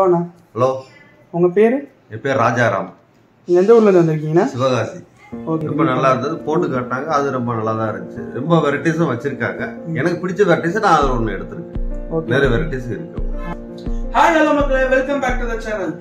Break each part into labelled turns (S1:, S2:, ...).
S1: அண்ணா
S2: hello
S1: உங்க பேரு
S2: என் பேர் ராஜாராம்
S1: நீங்க எந்த ஊர்ல இருந்து வந்திருக்கீங்கண்ணா
S2: சிவகாசி
S1: ஓகே
S2: ரொம்ப நல்லா இருந்தது போட்டு காட்டினாங்க அது ரொம்ப நல்லா தான் இருந்துச்சு ரொம்ப வெரைட்டிஸும் வச்சிருக்காங்க எனக்கு பிடிச்ச வெரைட்டிஸ் நான் அதில் ஒன்று எடுத்திருக்கேன்
S1: ஓகே
S2: நிறைய வெரைட்டிஸ் இருக்கு
S1: ஹாய் ஹலோ மக்களே welcome back to the channel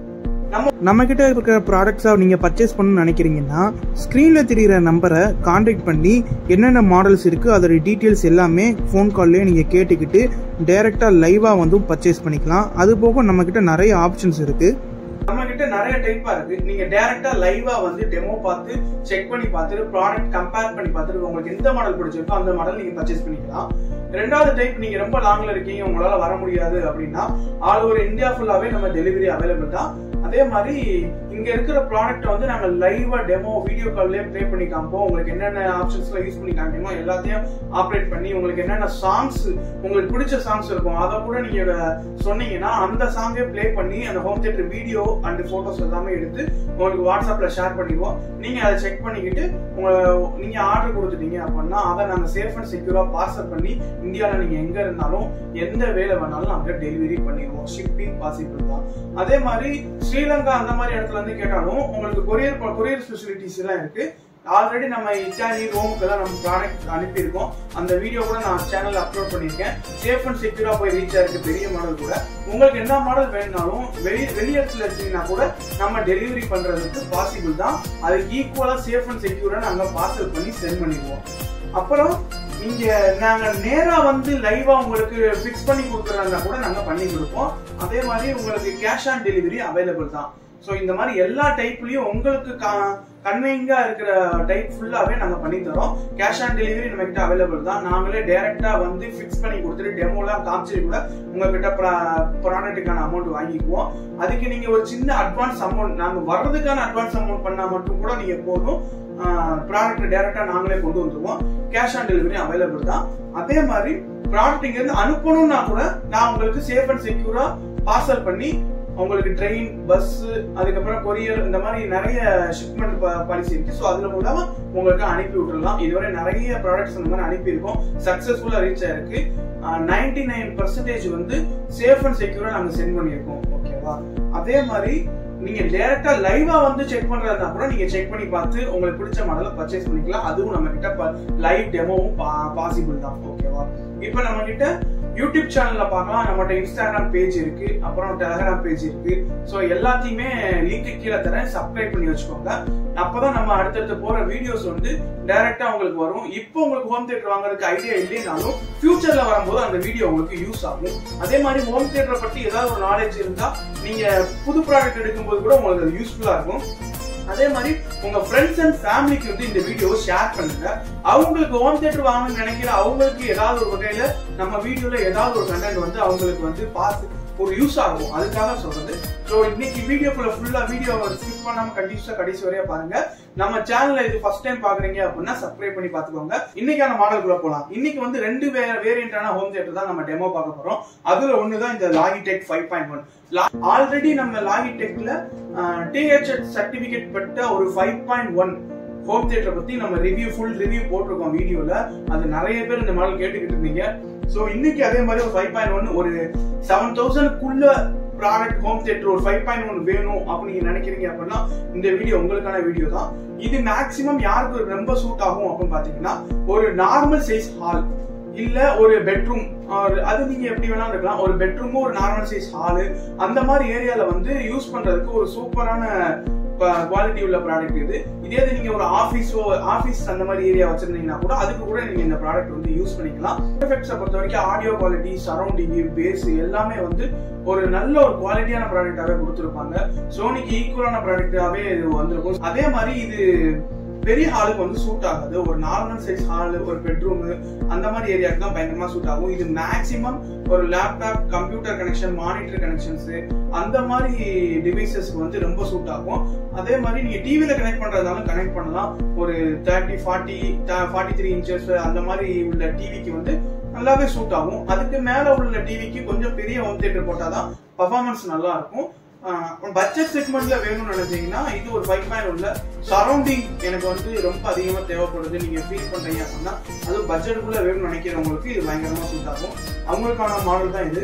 S1: நம்ம நம்ம கிட்ட இருக்கிற ப்ராடக்ட்ஸை நீங்க பர்ச்சேஸ் பண்ணணும்னு நினைக்கிறீங்கன்னா ஸ்க்ரீன்ல தெரியுற நம்பரை காண்டாக்ட் பண்ணி என்னென்ன மாடல்ஸ் இருக்கு அதோட டீட்டெயில்ஸ் எல்லாமே ஃபோன் கால்லேயே நீங்க கேட்டுக்கிட்டு டைரக்டா லைவா வந்து பர்ச்சேஸ் பண்ணிக்கலாம் அது போக நம்ம கிட்ட நிறைய ஆப்ஷன்ஸ் இருக்கு நம்ம கிட்ட நிறைய டைப்பா இருக்கு நீங்க டைரக்டா லைவா வந்து டெமோ பார்த்து செக் பண்ணி பார்த்துட்டு ப்ராடக்ட் கம்பேர் பண்ணி பார்த்துட்டு உங்களுக்கு எந்த மாடல் பிடிச்சிருக்கோ அந்த மாடல் நீங்க பர்ச்சேஸ் பண்ணிக்கலாம் ரெண்டாவது டைப் நீங்க ரொம்ப லாங்ல இருக்கீங்க உங்களால வர முடியாது அப்படின்னா ஆல் ஓவர் இந்தியா ஃபுல்லாவே நம்ம டெலிவரி அவைலபிள் தான் அதே மாதிரி இங்க இருக்கிற ப்ராடக்ட் வந்து நாங்க லைவா டெமோ வீடியோ கால்லயே ப்ளே பண்ணி காமிப்போம் உங்களுக்கு என்னென்ன ஆப்ஷன்ஸ்ல யூஸ் பண்ணி காமிக்கணுமோ எல்லாத்தையும் ஆப்ரேட் பண்ணி உங்களுக்கு என்னென்ன சாங்ஸ் உங்களுக்கு பிடிச்ச சாங்ஸ் இருக்கும் அதை கூட நீங்க சொன்னீங்கன்னா அந்த சாங்கே ப்ளே பண்ணி அந்த home theatre video and photos எல்லாமே எடுத்து உங்களுக்கு வாட்ஸ்அப்ல ஷேர் பண்ணிடுவோம் நீங்க அதை செக் பண்ணிக்கிட்டு உங்க நீங்க ஆர்டர் கொடுத்துட்டீங்க அப்படின்னா அதை நாங்க சேஃப் அண்ட் செக்யூரா பார்சல் பண்ணி இந்தியாவில் நீங்க எங்க இருந்தாலும் எந்த வேலை வேணாலும் நாங்க டெலிவரி பண்ணிடுவோம் ஷிப்பிங் பாசிபிள் தான் அதே மாதிரி ஸ்ரீலங்கா அந்த மாதிரி இடத்துல இருந்து கேட்டாலும் உங்களுக்கு கொரியர் கொரியர் ஃபெசிலிட்டிஸ் எல்லாம் இருக்கு ஆல்ரெடி நம்ம இட்டாலி ரோமுக்கு எல்லாம் நம்ம ப்ராடக்ட் அனுப்பியிருக்கோம் அந்த வீடியோ கூட நான் சேனல்ல அப்லோட் பண்ணியிருக்கேன் சேஃப் அண்ட் செக்யூரா போய் ரீச் ஆயிருக்கு பெரிய மாடல் கூட உங்களுக்கு என்ன மாடல் வேணும்னாலும் வெளி வெளி இடத்துல இருக்கீங்கன்னா கூட நம்ம டெலிவரி பண்றதுக்கு பாசிபிள் தான் அதுக்கு ஈக்குவலா சேஃப் அண்ட் செக்யூரா நாங்க பார்சல் பண்ணி சென்ட் பண்ணிடுவோம் அப்புறம் நீங்க நாங்க நேரா வந்து லைவா உங்களுக்கு ஃபிக்ஸ் பண்ணி கொடுக்குறதா கூட நாங்க பண்ணி கொடுப்போம் அதே மாதிரி உங்களுக்கு கேஷ் ஆன் டெலிவரி அவைலபிள் தான் ஸோ இந்த மாதிரி எல்லா டைப்லயும் உங்களுக்கு கன்வீனிங்கா இருக்கிற டைப் ஃபுல்லாவே நாங்க பண்ணி தரோம் கேஷ் ஆன் டெலிவரி நம்ம கிட்ட அவைலபிள் தான் நாங்களே டைரக்டா வந்து ஃபிக்ஸ் பண்ணி கொடுத்துட்டு டெமோலாம் காமிச்சிட்டு கூட உங்ககிட்ட ப்ராடக்ட்டுக்கான அமௌண்ட் வாங்கிக்குவோம் அதுக்கு நீங்க ஒரு சின்ன அட்வான்ஸ் அமௌண்ட் நாங்க வர்றதுக்கான அட்வான்ஸ் அமௌண்ட் பண்ணா மட்டும் கூட நீங்க போதும் ப்ராடக்ட் டைரக்டா நாங்களே கொண்டு வந்துருவோம் கேஷ் ஆன் டெலிவரி அவைலபிள் தான் அதே மாதிரி ப்ராடக்ட் இங்க இருந்து அனுப்பணும்னா கூட நான் உங்களுக்கு சேஃப் அண்ட் செக்யூரா பார்சல் பண்ணி உங்களுக்கு ட்ரெயின் பஸ் அதுக்கப்புறம் கொரியர் இந்த மாதிரி நிறைய ஷிப்மெண்ட் பாலிசி இருக்கு ஸோ அதுல மூலமா உங்களுக்கு அனுப்பி விட்டுறலாம் இதுவரை நிறைய ப்ராடக்ட்ஸ் இந்த மாதிரி அனுப்பியிருக்கோம் சக்சஸ்ஃபுல்லா ரீச் ஆயிருக்கு நைன்டி நைன் பர்சன்டேஜ் வந்து சேஃப் அண்ட் செக்யூரா நாங்க சென்ட் பண்ணியிருக்கோம் ஓகேவா அதே மாதிரி நீங்க டைரக்டா லைவா வந்து செக் பண்றதா கூட நீங்க செக் பண்ணி பார்த்து உங்களுக்கு பிடிச்ச மாடல பர்ச்சேஸ் பண்ணிக்கலாம் அதுவும் நம்ம கிட்ட லைவ் டெமோவும் பாசிபிள் தான் ஓகேவா இப்போ நம்ம கிட்ட யூடியூப் சேனல்ல பார்க்கலாம் நம்மகிட்ட இன்ஸ்டாகிராம் பேஜ் இருக்கு அப்புறம் டெலகிராம் பேஜ் இருக்கு ஸோ எல்லாத்தையுமே லிங்க் கீழே தரேன் சப்ஸ்கிரைப் பண்ணி வச்சுக்கோங்க அப்பதான் நம்ம அடுத்தடுத்து போற வீடியோஸ் வந்து டைரக்டா உங்களுக்கு வரும் இப்போ உங்களுக்கு ஹோம் தியேட்டர் வாங்குறதுக்கு ஐடியா இல்லைனாலும் ஃபியூச்சர்ல வரும்போது அந்த வீடியோ உங்களுக்கு யூஸ் ஆகும் அதே மாதிரி ஹோம் தியேட்டரை பத்தி ஏதாவது ஒரு நாலேஜ் இருந்தா நீங்க புது ப்ராடக்ட் எடுக்கும்போது கூட உங்களுக்கு அது யூஸ்ஃபுல்லா இருக்கும் அதே மாதிரி உங்க ஃப்ரெண்ட்ஸ் அண்ட் ஃபேமிலிக்கு வந்து இந்த வீடியோ ஷேர் பண்ணுங்க அவங்களுக்கு ஹோம் தியேட்டர் வாங்கணும்னு நினைக்கிற அவங்களுக்கு ஏதாவது ஒரு வகையில நம்ம வீடியோல ஏதாவது ஒரு கண்டென்ட் வந்து அவங்களுக்கு வந்து பார்த்து ஒரு யூஸ் ஆகும் அதுக்காக சொல்றது ஸோ இன்னைக்கு வீடியோக்குள்ள ஃபுல்லா வீடியோ ஸ்கிப் பண்ணாம கண்டிப்பா கடைசி வரையா பாருங்க நம்ம சேனல்ல இது ஃபர்ஸ்ட் டைம் பாக்குறீங்க அப்படின்னா சப்ஸ்கிரைப் பண்ணி பாத்துக்கோங்க இன்னைக்கான மாடலுக்குள்ள போலாம் இன்னைக்கு வந்து ரெண்டு வேரியண்டான ஹோம் தியேட்டர் தான் நம்ம டெமோ பார்க்க போறோம் அதுல ஒண்ணுதான் இந்த Logitech five point one already நம்ம லாகிடெக்ல டிஹெச் சர்டிபிகேட் பெற்ற ஒரு five point one home theatre பத்தி நம்ம ரிவ்யூ ஃபுல் ரிவ்யூ போட்டிருக்கோம் வீடியோல அது நிறைய பேர் இந்த மாடல் கேட்டுக்கிட்டு இருந்தீங்க சோ இன்னைக்கு அதே மாதிரி ஒரு ஃபைவ் பாயிண்ட் ஒன் ஒரு செவன் தௌசண்ட்குள்ள ப்ராடக்ட் ஹோம் தியேட்டர் ஒரு ஃபைவ் பாயிண்ட் ஒன் வேணும் அப்படின்னு நீங்க நினைக்கிறீங்க அப்படின்னா இந்த வீடியோ உங்களுக்கான வீடியோ தான் இது மேக்சிமம் யாருக்கு ரொம்ப சூட் ஆகும் அப்படின்னு பாத்தீங்கன்னா ஒரு நார்மல் சைஸ் ஹால் இல்ல ஒரு பெட்ரூம் அது நீங்க எப்படி வேணாலும் இருக்கலாம் ஒரு பெட்ரூமும் ஒரு நார்மல் சைஸ் ஹாலு அந்த மாதிரி ஏரியால வந்து யூஸ் பண்றதுக்கு ஒரு சூப்பரான குவாலிட்டி உள்ள ப்ராடக்ட் இது இதே இது நீங்க ஒரு ஆஃபீஸோ ஆஃபீஸ் அந்த மாதிரி ஏரியா வச்சிருந்தீங்கன்னா கூட அதுக்கு கூட நீங்க இந்த ப்ராடக்ட் வந்து யூஸ் பண்ணிக்கலாம் எஃபெக்ட்ஸை பொறுத்த வரைக்கும் ஆடியோ குவாலிட்டி சரௌண்டிங் பேஸ் எல்லாமே வந்து ஒரு நல்ல ஒரு குவாலிட்டியான ப்ராடக்டாவே கொடுத்துருப்பாங்க சோனிக்கு ஈக்குவலான ப்ராடக்டாவே இது வந்திருக்கும் அதே மாதிரி இது பெரிய ஹாலுக்கு வந்து சூட் ஆகாது ஒரு நார்மல் சைஸ் ஹால் ஒரு பெட்ரூம் அந்த மாதிரி ஏரியாவுக்கு தான் பயங்கரமா சூட் ஆகும் இது மேக்சிமம் ஒரு laptop computer connection monitor connections அந்த மாதிரி டிவைசஸ்க்கு வந்து ரொம்ப சூட் ஆகும் அதே மாதிரி நீங்க டிவில கனெக்ட் பண்றதாலும் கனெக்ட் பண்ணலாம் ஒரு thirty forty forty three inches அந்த மாதிரி உள்ள டிவிக்கு வந்து நல்லாவே சூட் ஆகும் அதுக்கு மேல உள்ள டிவிக்கு கொஞ்சம் பெரிய ஹோம் தியேட்டர் போட்டாதான் பர்ஃபார்மன்ஸ் நல்லா இருக்கும் பட்ஜெட் செக்மெண்ட்ல வேணும்னு நினைச்சீங்கன்னா இது ஒரு ஃபைவ் பாயிண்ட் உள்ள சரௌண்டிங் எனக்கு வந்து ரொம்ப அதிகமா தேவைப்படுது நீங்க ஃபீல் பண்றீங்க அப்படின்னா அது பட்ஜெட்டுக்குள்ள வேணும்னு நினைக்கிறவங்களுக்கு இது பயங்கரமா சூட் ஆகும் அவங்களுக்கான மாடல் தான் இது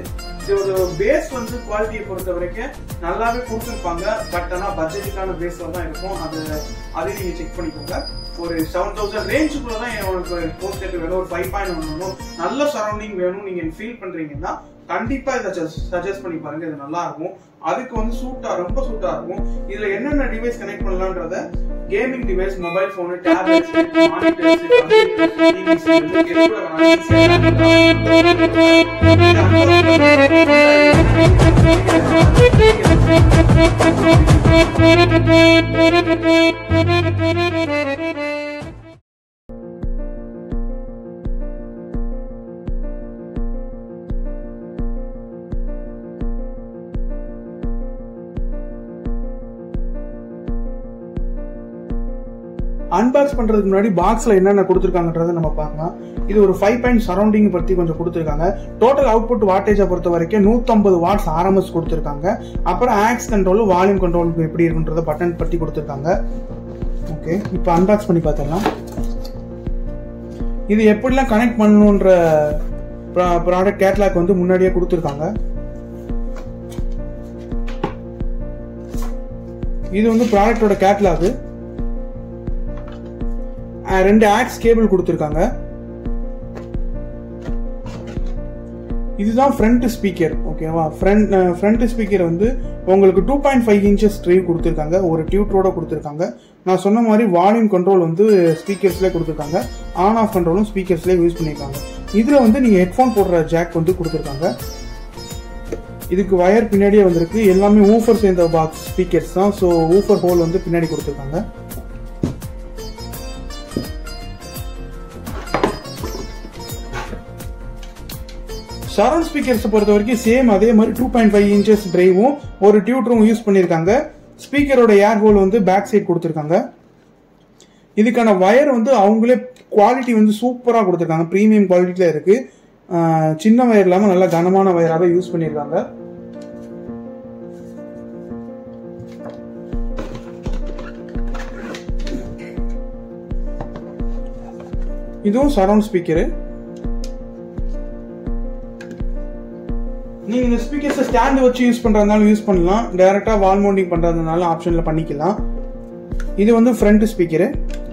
S1: இதோட பேஸ் வந்து குவாலிட்டியை பொறுத்த வரைக்கும் நல்லாவே கொடுத்துருப்பாங்க பட் ஆனால் பட்ஜெட்டுக்கான பேஸ்ல தான் இருக்கும் அது அதையும் நீங்கள் செக் பண்ணிக்கோங்க ஒரு செவன் தௌசண்ட் ரேஞ்சுக்குள்ள தான் உங்களுக்கு ஹோம் தேட்டர் வேணும் ஒரு ஃபைவ் பாயிண்ட் ஒன் வேணும் நல்ல சரௌண்டிங் வேணும் நீங்கள் ஃபீல் பண்ணுறீங்கன்னா கண்டிப்பா இதை சஜஸ்ட் பண்ணி பாருங்க இது நல்லா இருக்கும் அதுக்கு வந்து சூட்டா ரொம்ப சூட்டா இருக்கும் இதுல என்னென்ன டிவைஸ் கனெக்ட் பண்ணலாம்ன்றத gaming device mobile phone tablets monitors unbox பண்றதுக்கு முன்னாடி பாக்ஸ்ல என்னென்ன கொடுத்துருக்காங்கன்றத நம்ம பார்க்கலாம் இது ஒரு ஃபைவ் பாயிண்ட் சரௌண்டிங் பத்தி கொஞ்சம் கொடுத்துருக்காங்க டோட்டல் அவுட்புட் வாட்டேஜை பொறுத்த வரைக்கும் 150 வாட்ஸ் ஆர்எம்எஸ் கொடுத்துருக்காங்க அப்புறம் ஆக்ஸ் கண்ட்ரோல் வால்யூம் கண்ட்ரோல் எப்படி இருக்குன்றத பட்டன் பத்தி கொடுத்துருக்காங்க ஓகே இப்போ அன்பாக்ஸ் பண்ணி பார்த்துடலாம் இது எப்படிலாம் கனெக்ட் பண்ணணுன்ற ப்ராடக்ட் கேட்லாக் வந்து முன்னாடியே கொடுத்துருக்காங்க இது வந்து ப்ராடக்டோட கேட்லாக் ரெண்டு ஆக்ஸ் கேபிள் கொடுத்துருக்காங்க இதுதான் ஃப்ரண்ட் ஸ்பீக்கர் ஓகேவா ஃப்ரண்ட் ஃப்ரண்ட் ஸ்பீக்கர் வந்து உங்களுக்கு two point five inches drive கொடுத்துருக்காங்க ஒரு டியூட்டரோட கொடுத்துருக்காங்க நான் சொன்ன மாதிரி வால்யூம் கண்ட்ரோல் வந்து ஸ்பீக்கர்ஸ்லேயே கொடுத்துருக்காங்க ஆன் ஆஃப் கண்ட்ரோலும் ஸ்பீக்கர்ஸ்லேயே யூஸ் பண்ணியிருக்காங்க இதில் வந்து நீங்கள் ஹெட்ஃபோன் போடுற ஜாக் வந்து கொடுத்துருக்காங்க இதுக்கு வயர் பின்னாடியே வந்திருக்கு எல்லாமே ஊஃபர் சேர்ந்த பாக்ஸ் ஸ்பீக்கர்ஸ் தான் ஸோ ஊஃபர் ஹோல் வந்து பின்னாடி கொடுத்துருக்காங்க சரௌண்ட் ஸ்பீக்கர்ஸ் பொறுத்த வரைக்கும் சேம் அதே மாதிரி டூ பாயிண்ட் ஃபைவ் இன்ச்சஸ் டிரைவும் ஒரு டியூட்டரும் யூஸ் பண்ணியிருக்காங்க ஸ்பீக்கரோட ஏர் ஹோல் வந்து பேக் சைடு கொடுத்துருக்காங்க இதுக்கான வயர் வந்து அவங்களே குவாலிட்டி வந்து சூப்பராக கொடுத்துருக்காங்க ப்ரீமியம் குவாலிட்டியில் இருக்கு ஆஹ் சின்ன வயர் இல்லாமல் நல்லா கனமான வயராகவே யூஸ் பண்ணியிருக்காங்க இதுவும் சரௌண்ட் ஸ்பீக்கரு நீங்க இந்த ஸ்பீக்கர்ஸ் ஸ்டாண்ட் வச்சு யூஸ் பண்றதுனால யூஸ் பண்ணலாம் டைரக்டா வால் மவுண்டிங் பண்றதுனால ஆப்ஷன்ல பண்ணிக்கலாம் இது வந்து ஃப்ரண்ட் ஸ்பீக்கரு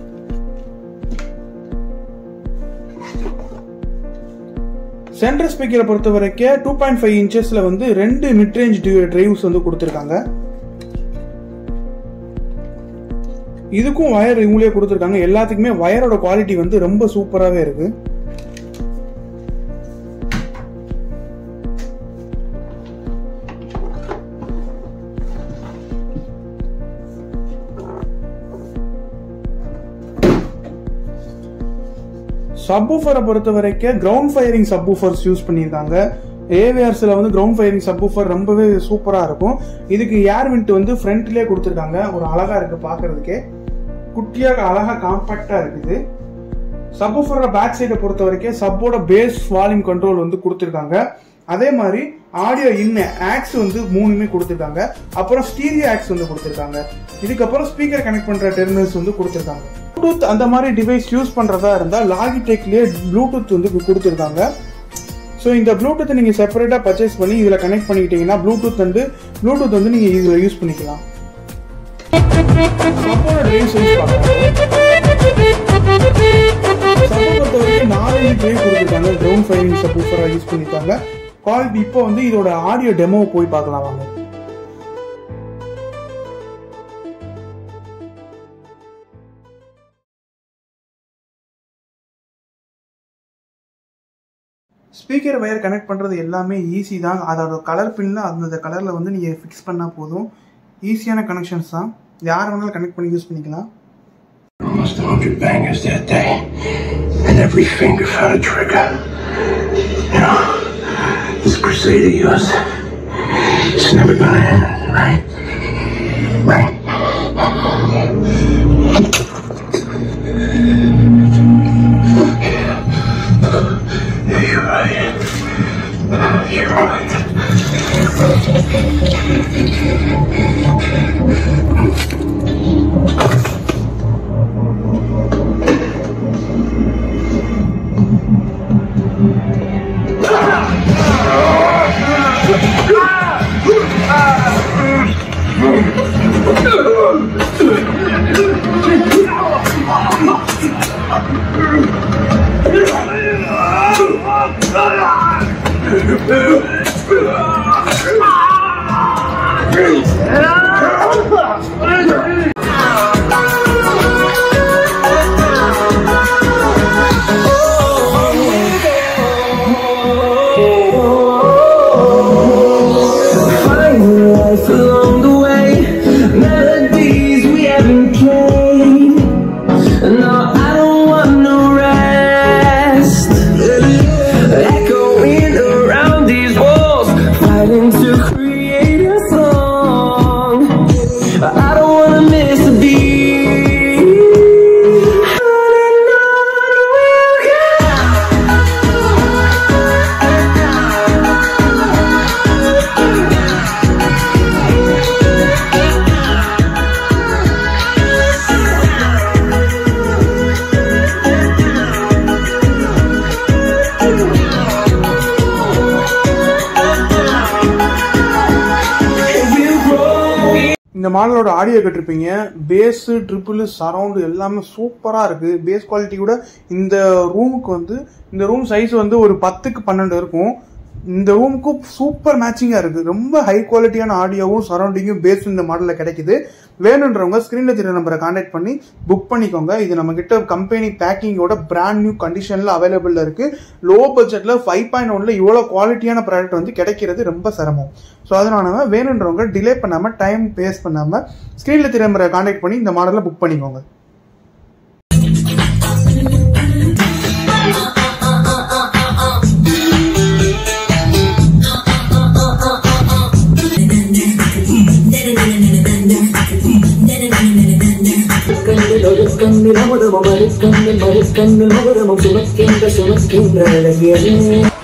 S1: சென்டர் ஸ்பீக்கரை பொறுத்த வரைக்கும் டூ பாயிண்ட் ஃபைவ் இன்ச்சஸ்ல வந்து ரெண்டு மிட் ரேஞ்ச் டிரைவ்ஸ் வந்து கொடுத்துருக்காங்க இதுக்கும் வயர் இவங்களே கொடுத்துருக்காங்க எல்லாத்துக்குமே வயரோட குவாலிட்டி வந்து ரொம்ப சூப்பராகவே இருக்கு சப்வூஃபரை பொறுத்த வரைக்கும் கிரவுண்ட் ஃபயரிங் சப்வூஃபர்ஸ் யூஸ் பண்ணியிருக்காங்க ஏவிஆர்ஸ்ல வந்து கிரவுண்ட் ஃபயரிங் சப்வூஃபர் ரொம்பவே சூப்பரா இருக்கும் இதுக்கு ஏர் விண்ட் வந்து ஃப்ரண்ட்லயே கொடுத்துருக்காங்க ஒரு அழகா இருக்கு பாக்குறதுக்கே குட்டியாக அழகா காம்பாக்டா இருக்குது சப்வூஃபரோட பேக் சைடை பொறுத்த வரைக்கும் சப்போட பேஸ் வால்யூம் கண்ட்ரோல் வந்து கொடுத்துருக்காங்க அதே மாதிரி ஆடியோ இன்ன ஆக்ஸ் வந்து மூணுமே கொடுத்துருக்காங்க அப்புறம் ஸ்டீரியோ ஆக்ஸ் வந்து கொடுத்துருக்காங்க இதுக்கப்புறம் ஸ்பீக்கர் கனெக்ட் பண்ற டெர்மினல்ஸ் வந்து கொடுத்துருக்காங்க ப்ளூடூத் அந்த மாதிரி டிவைஸ் யூஸ் பண்றதா இருந்தா லாகிடெக்லயே ப்ளூடூத் வந்து கொடுத்துருக்காங்க ஸோ இந்த ப்ளூடூத் நீங்க செப்பரேட்டா பர்ச்சேஸ் பண்ணி இதுல கனெக்ட் பண்ணிக்கிட்டீங்கன்னா ப்ளூடூத் வந்து ப்ளூடூத் வந்து நீங்க இதுல யூஸ் பண்ணிக்கலாம் சப்போட டிரைவ்ஸ் யூஸ் பண்ணலாம் சப்போ பொறுத்த வரைக்கும் நாலஞ்சு டிரைவ் கொடுத்துருக்காங்க கிரவுண்ட் ஃபைரிங் சப்பூஃபரா யூஸ் பண்ணிருக்காங்க குவாலிட்டி இப்போ வந்து இதோட ஆடியோ டெமோ போய் பார்க்கலாம் வாங்க ஸ்பீக்கர் வயர் கனெக்ட் பண்ணுறது எல்லாமே ஈஸி தான் அதோட கலர் பின்ல அந்த கலரில் வந்து நீங்கள் ஃபிக்ஸ் பண்ணால் போதும் ஈஸியான கனெக்ஷன்ஸ் தான் யார் வேணாலும் கனெக்ட் பண்ணி யூஸ் பண்ணிக்கலாம்
S3: Almost a hundred bangers that day, and every finger felt a trigger. You know, this crusade of yours, it's never gonna end, right? Right? Yeah, you're right. You're right.
S4: Find life along the way, melodies we haven't played. No, I don't want no rest. Echoing around these walls, fighting to create a song. I don't wanna miss a beat. Running on will go. We'll grow.
S1: இந்த மாடலோட audio கேட்டிருப்பீங்க bass treble surround எல்லாமே சூப்பராக இருக்கு base quality கூட இந்த ரூமுக்கு வந்து இந்த ரூம் சைஸ் வந்து ஒரு பத்துக்கு பன்னெண்டு இருக்கும் இந்த ரூமுக்கு சூப்பர் மேட்சிங்காக இருக்கு ரொம்ப ஹை குவாலிட்டியான ஆடியோவும் சரௌண்டிங்கும் பேஸ் இந்த மாடலில் கிடைக்குது வேணுன்றவங்க ஸ்க்ரீனில் தெரிய நம்பரை கான்டாக்ட் பண்ணி புக் பண்ணிக்கோங்க இது நம்ம கிட்ட கம்பெனி பேக்கிங்கோட பிராண்ட் நியூ கண்டிஷனில் அவைலபிளில் இருக்கு லோ பட்ஜெட்டில் ஃபைவ் பாயிண்ட் ஒன்ல இவ்வளோ குவாலிட்டியான ப்ராடக்ட் வந்து கிடைக்கிறது ரொம்ப சிரமம் ஸோ அதனால வேணுன்றவங்க டிலே பண்ணாமல் டைம் வேஸ்ட் பண்ணாமல் ஸ்க்ரீனில் தெரிய நம்பரை கான்டாக்ட் பண்ணி இந்த மாடலை புக் பண்ணிக்கோங்க
S5: கண்ணில் ஒரு கண்ணில் அமுதமும் மறுக்கண்ணில் மறுக்கண்ணில் மகுடமும் சுமக்கின்ற சுமக்கின்ற அழகியலே